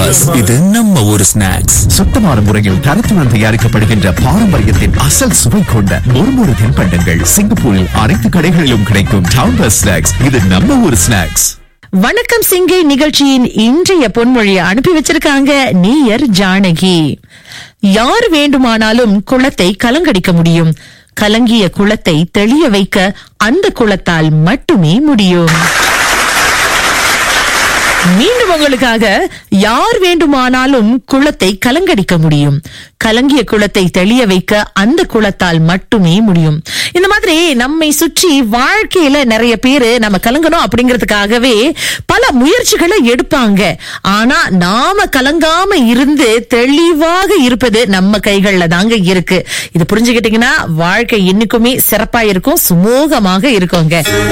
snacks இது நம்ம ஒரு ஸ்நாக்ஸ் சுத்தமான முறையில் தரத்துடன் தயாரிக்கப்படுகின்ற பாரம்பரியத்தின் அசல் சுவை கொண்ட மொறுமொறு தின்பண்டங்கள் சிங்கப்பூரில் அனைத்து கடைகளிலும் கிடைக்கும் டவுன் பஸ் ஸ்நாக்ஸ் இது நம்ம ஒரு ஸ்நாக்ஸ் வணக்கம் சிங்கை நிகழ்ச்சியின் இன்றைய பொன்மொழியை அனுப்பி வச்சிருக்காங்க நீயர் ஜானகி யார் வேண்டுமானாலும் குளத்தை கலங்கடிக்க முடியும் கலங்கிய குளத்தை தெளிய வைக்க அந்த குளத்தால் மட்டுமே முடியும் மீண்டும் உங்களுக்காக யார் வேண்டுமானாலும் குளத்தை கலங்கடிக்க முடியும் கலங்கிய குளத்தை தெளிய வைக்க அந்த குளத்தால் மட்டுமே முடியும் இந்த மாதிரி நம்மை சுற்றி வாழ்க்கையில நிறைய பேரு நம்ம கலங்கணும் அப்படிங்கிறதுக்காகவே பல முயற்சிகளை எடுப்பாங்க ஆனா நாம கலங்காம இருந்து தெளிவாக இருப்பது நம்ம கைகள்ல தாங்க இருக்கு இது புரிஞ்சுக்கிட்டீங்கன்னா வாழ்க்கை இன்னைக்குமே சிறப்பா இருக்கும் சுமூகமாக இருக்குங்க